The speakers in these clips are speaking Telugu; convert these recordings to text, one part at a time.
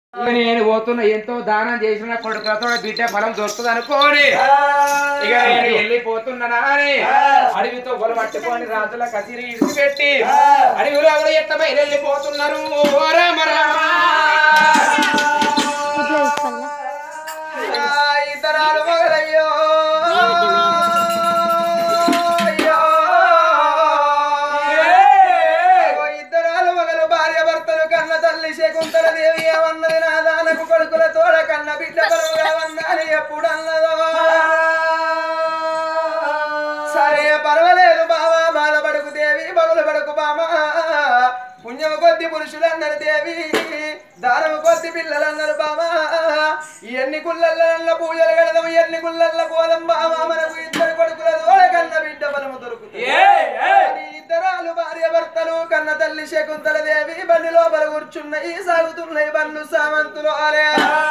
ఇక నేను పోతున్నా ఎంతో దానం చేసిన కొడుకులతో బిడ్డ ఫలం దొరుకుతుంది అనుకోని ఇక నేను వెళ్ళిపోతున్నానా అని అడవితో గొల పట్టుకొని రాజుల కసిరి ఇడిచిపెట్టి అడవిలో ఎవరు ఎట్ల బయలు వెళ్ళిపోతున్నారు ఓ రామ రామ. ఆ ఇతరాలు మొగలయ్యో ఓ ఇద్దరాలు మగలు భార్య భర్తలు కన్న తల్లి శకుంతల దేవి ఏమన్నది నా దానకు కొడుకుల తోడ కన్న బిడ్డ పరువుగా వందాలి ఎప్పుడు అన్నదో సరే పర్వాలేదు బావా బాధపడుకు దేవి బగులు పడుకు బామా పుణ్యము కొద్ది పురుషులు అన్నారు దేవి దానము కొద్ది పిల్లలు అన్నారు బామా ఎన్ని గుళ్ళల్లో పూజలు కడదాం ఎన్ని గుళ్ళల్లో పోదాం బామా మనకు ఇద్దరు కొడుకుల తోడ కన్న బిడ్డ బలము దొరుకుతుంది అని ఇద్దరాలు భార్య భర్తలు కన్న తల్లి శకుంతల దేవి బండి లోపల కూర్చున్నాయి సాగుతున్నాయి బండ్లు సామంతులు ఆలే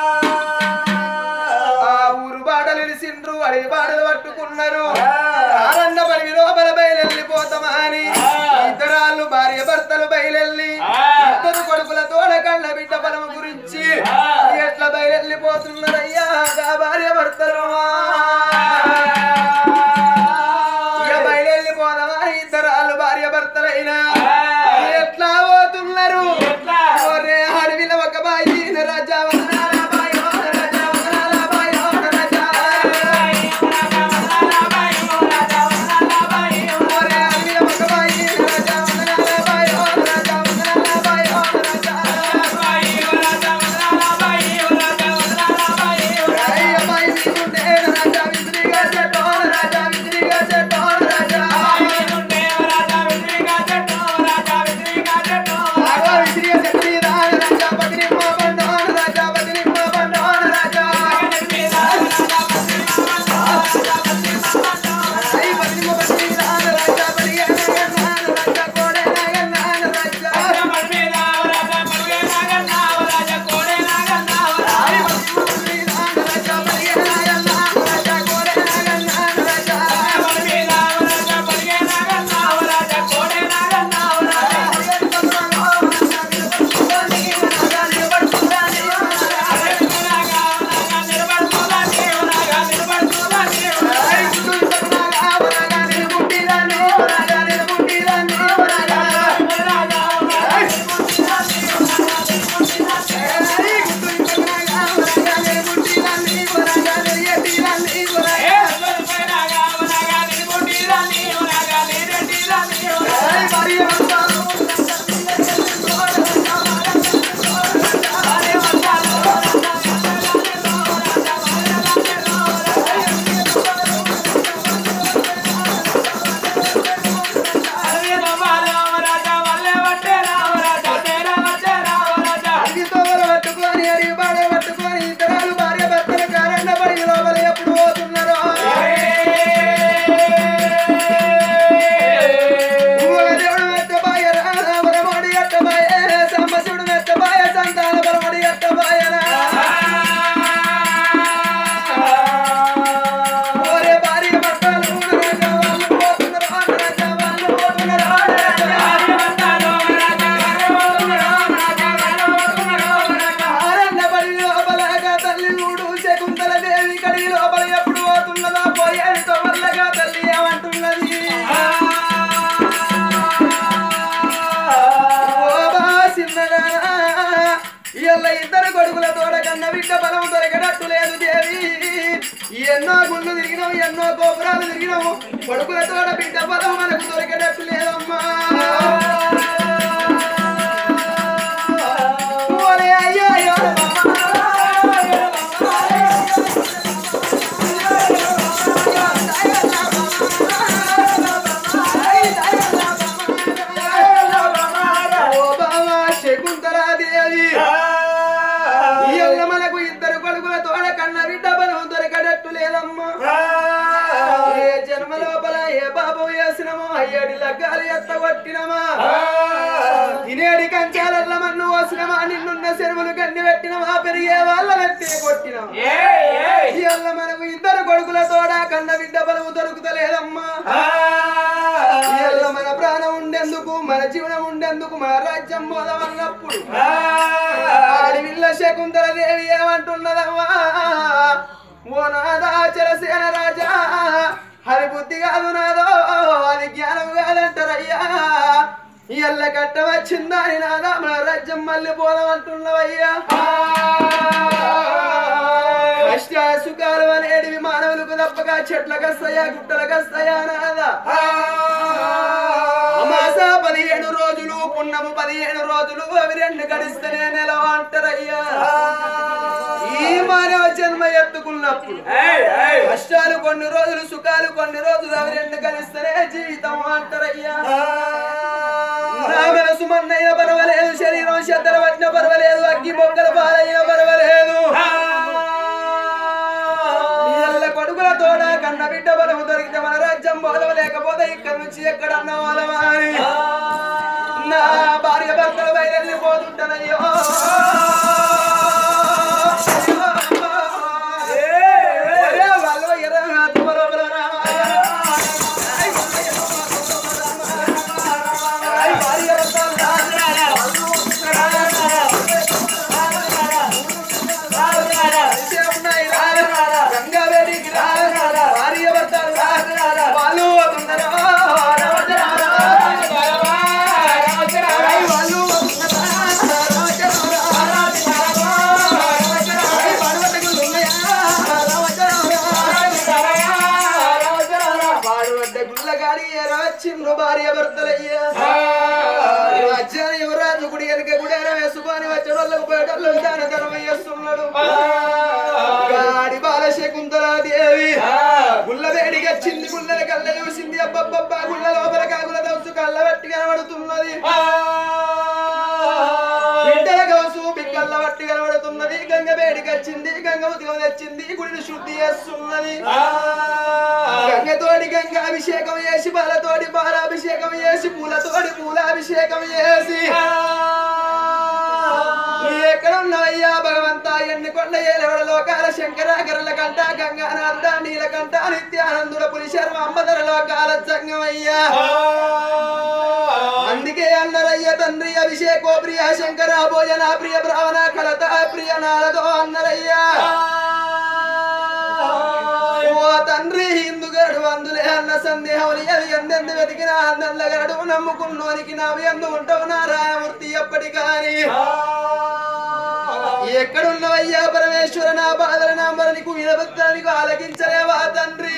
ఆ ఊరు బాటలు ఇడిసిండ్రు అడవి బాటలు పట్టుకున్నారు ఆనంద పడివి లోపల బయలెళ్ళిపోతామా అని ఇద్దరాళ్ళు భార్య భర్తలు బయలెళ్ళి ఇద్దరు కొడుకుల తోడ కళ్ళ బిడ్డ బలం గురించి ఎట్లా బయలెళ్ళిపోతున్నారయ్యా ఆ భార్య భర్తలు ఇక బయలెళ్ళిపోదామా ఇద్దరాళ్ళు భార్య భర్తలైనా ఎట్లా పోతున్నారు ఒరే అడవిలో ఒక బాయి రాజా వదనాల బాయి, ఓ రాజా వదనాల బాయి, ఓ రాజా. ఒరే అడవిలో ఒక బాయి రాజా వదనాల బాయి, ఓ రాజా వదనాల బాయి, ఓ రాజా. అయ్య బాయి మీదుండే రాజా విసిరిగా చెట్టో, రాజా విసిరిగా చెట్టో, రాజా. ఆగో విసిరిగా చెట్టు మీద రాజా బదిరిమ్మ బండోన, రాజా బదిరిమ్మ బండోన, రాజా. అయ్య బదిరిమ్మ బదిరిమ్మ రాజా బదిరిమ్మ రాజా కోడే నాగన్నాన రాజా. పట్టుకొని అడిగి బాడ పట్టుకొని ఇద్దరాలు భార్య భర్తలు కారన్న పడి లోపల ఎప్పుడు పోతున్నారో దేవుడు మెత్తబాయ రామరమడి అట్టబాయ సంబశుడు మెత్తబాయ సంతాన బలమడి అట్టబాయనా ఓరే భార్య భర్తలు రాజా వాళ్ళు పోతున్నారు రాజా వాళ్ళు పోతున్నారు ఆరన్న బడి లోపలగా తల్లి చూడు శకుంతల దేవి కడి లోపల ఎప్పుడు పోతున్నదా పోయేతో వల్లగా తల్లి ఏమంటున్నది ఓబా చిన్నగానా ఇయ్యాల ఇద్దరు కొడుకుల తోడ కన్న బిడ్డ బలం దొరకనట్టు లేదు దేవి ఎన్నో గుళ్ళు తిరిగినావు ఎన్నో గోపురాలు తిరిగినావు కొడుకుల తోడ బిడ్డ బలం మనకు దొరికేటట్టు లేదమ్మా ఓరే అయ్యో అయ్యో ఓ బావా శకుంతలాదేవి ఇయ్యాల మనకు ఇద్దరు కొడుకుల తోడ కన్న బిడ్డ బలం దొరకడట్టు లేదమ్మా ఏ జన్మ లోపల ఏ బాబు వేసినమో అయ్యడి లగ్గాలు ఎత్తగొట్టినమా ఇనేడి కంచాలల్ల మన్ను పోసినమా నిన్నున్న చెరువులు గండి పెట్టినమా పెరిగే వాళ్ళ నెత్తి కొట్టినమా ఇయ్యాల మనకు ఇద్దరు కొడుకుల తోడ కన్న బిడ్డ బలము దొరుకుతలేదమ్మా ఇయ్యాల మన ప్రాణం ఉండేందుకు మన జీవనం ఉండేందుకు మన రాజ్యం మొదలన్నప్పుడు ఆడివిల్ల శకుంతల దేవి ఏమంటున్నదమ్మా ఓ నాదా చరసేన రాజా హరి బుద్ధి కాదు నాదో అది జ్ఞానం కాదంటారయ్యా ఎల్ల కట్ట వచ్చిందని నాదా మన రాజ్యం మళ్ళీ పోదామంటున్నవయ్యా కష్ట సుఖాలు అనేటివి మానవులకు తప్పక చెట్లకు వస్తాయా గుట్టలకు వస్తాయా నాదా అమాస పదిహేడు రోజులు పున్నము పదిహేడు రోజులు అవి రెండు గడిస్తేనే నెల అంటారయ్యా ఈ మానవ జన్మ ఎత్తుకున్నప్పుడు కష్టాలు కొన్ని రోజులు సుఖాలు కొన్ని రోజులు అవి రెండు కలిస్తేనే జీవితం అంటారయ్యా నా మనసు మన్నయ్య పర్వాలేదు శరీరం చెద్దర పట్టిన పర్వాలేదు అగ్గి మొక్కల పాలైన పర్వాలేదు ఎల్ల కొడుకుల తోడ కన్న బిడ్డ బలము దొరికితే మన రాజ్యం బోధం లేకపోతే ఇక్కడ నుంచి ఎక్కడన్నా వాళ్ళమా అని నా భార్య భర్తలు బయలుదేరిపోతుంటానయ్యో ఒరే వాళ్ళు ఇరవై నాలుగు బరోబరు రామయ్య. ఐ భార్య భర్తలు కలిసే ఉన్నాయి రా. గంగావేడికి రా. భార్య భర్తలు రా. వాళ్ళు పోతున్నారా? ఐ వాళ్ళు పోతున్నారా? ఐ పడవట్టుకులు ఉన్నాయా? వాడువడ్డ గుల్లగాడి ఎరవచ్చిండ్రు భార్య భర్తలయ్యా రాజ్యాన్ని యువరాజు గుడి వెనుక గుడేర వేసుకొని వచ్చిన వాళ్ళకు బయటలో దాన ధర్మం చేస్తున్నాడు గాడి బాల శకుంతలాదేవి గుల్ల వేడిగా చింది గుల్లల కళ్ళ చూసింది అబ్బబ్బబ్బా గుల్ల లోపల కాగుల దోసు కళ్ళ పట్టి కనబడుతున్నది బిడ్డల కౌసు బిక్కల్ల పట్టి కనబడుతున్నది గంగ వేడికి వచ్చింది గంగ ఉదయం తెచ్చింది గుడిని శుద్ధి చేస్తున్నది గంగతోడి గంగా అభిషేకం చేసి పాలతోడి పాలాభిషేకం చేసి పూలతోడి పూలాభిషేకం చేసి ఎక్కడ ఉన్నవయ్యా భగవంతా ఎన్ని కొండ ఏలవడ లోకాల శంకర గరల కంట గంగానాథ నీలకంఠ నిత్యానందుల పులిశర్మ అంబదర లోకాల జంగమయ్యా అందుకే అన్నరయ్య తండ్రి అభిషేకో ప్రియ శంకర భోజన ప్రియ బ్రాహ్మణ కలత ప్రియ నారదో అన్నరయ్యా ఓ తండ్రి హిందుగడు అందులే అన్న సందేహం అది ఎందెందు వెతికినా అందల్లగడు నమ్ముకున్నోనికి నావి ఎందు ఉంటావు నారాయణమూర్తి ఎప్పటి కాని ఎక్కడున్నవయ్యా పరమేశ్వర నా బాధల నా మరణికు వినబుద్ధానికి ఆలకించలేవా తండ్రి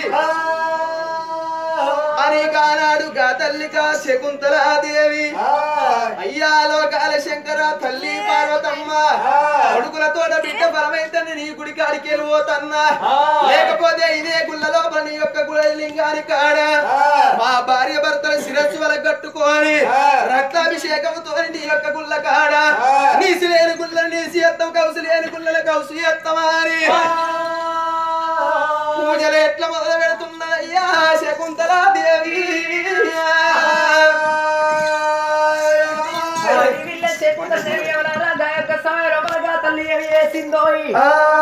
అని కానాడు గా తల్లిగా శకుంతలాదేవి అయ్యా లోకాల శంకర తల్లి పార్వతమ్మ కొడుకులతోడ బిడ్డ బలమైతే నీ గుడి కాడికి వెళ్ళిపోతన్నా లేకపోతే ఇదే గుళ్ళ లోపల నీ యొక్క గుళ్ళ లింగాని కాడ మా భార్య భర్తల శిరస్సు వల కట్టుకొని రక్తాభిషేకంతో నీ యొక్క గుళ్ళ కాడ నీసి లేని గుళ్ళ నీసి ఎత్తం కౌసు లేని గుళ్ళల కౌసు ఎత్తమాని పూజలు ఎట్లా మొదలు పెడుతున్నదయ్యా శకుంతలా దేవి వీళ్ళ చెప్పుకుంటే ఎవరారా గా యొక్క సమయం లోపలగా తల్లి ఏమి చేసిందో ఆ